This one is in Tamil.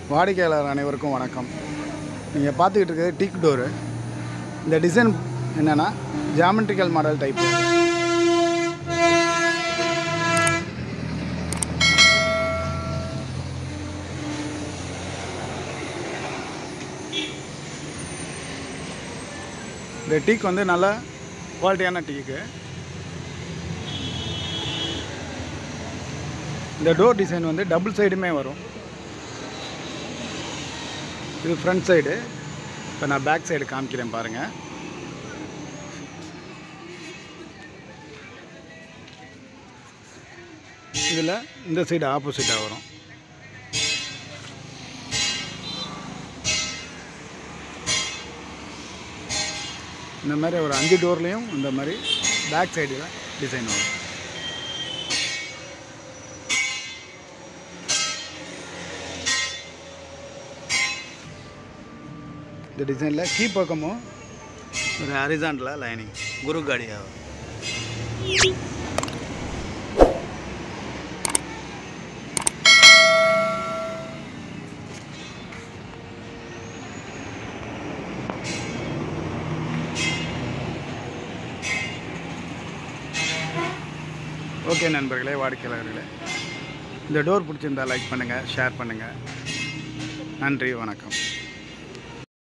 வாடிக்கையாளர் அனைவருக்கும் வணக்கம் நீங்கள் பார்த்துக்கிட்டு இருக்கிறது டீக் டோரு இந்த டிசைன் என்னென்னா ஜாமெட்ரிக்கல் மாடல் டைப் இந்த டீக் வந்து நல்ல குவாலிட்டியான டீக்கு இந்த டோர் டிசைன் வந்து டபுள் சைடுமே வரும் இது ஃப்ரண்ட் சைடு இப்போ நான் பேக் சைடு காமிக்கிறேன் பாருங்கள் இதில் இந்த சைடு ஆப்போசிட்டாக வரும் இந்த மாதிரி ஒரு அஞ்சு டோர்லேயும் இந்த மாதிரி பேக் சைடில் டிசைன் வரும் இந்த டிசைனில் கீ பக்கமும் ஒரு ஹரிசாண்டில் லைனிங் குரு காடியாக வரும் ஓகே நண்பர்களே வாடிக்கையாளர்களே இந்த டோர் பிடிச்சிருந்தா லைக் பண்ணுங்கள் ஷேர் பண்ணுங்கள் நன்றி வணக்கம்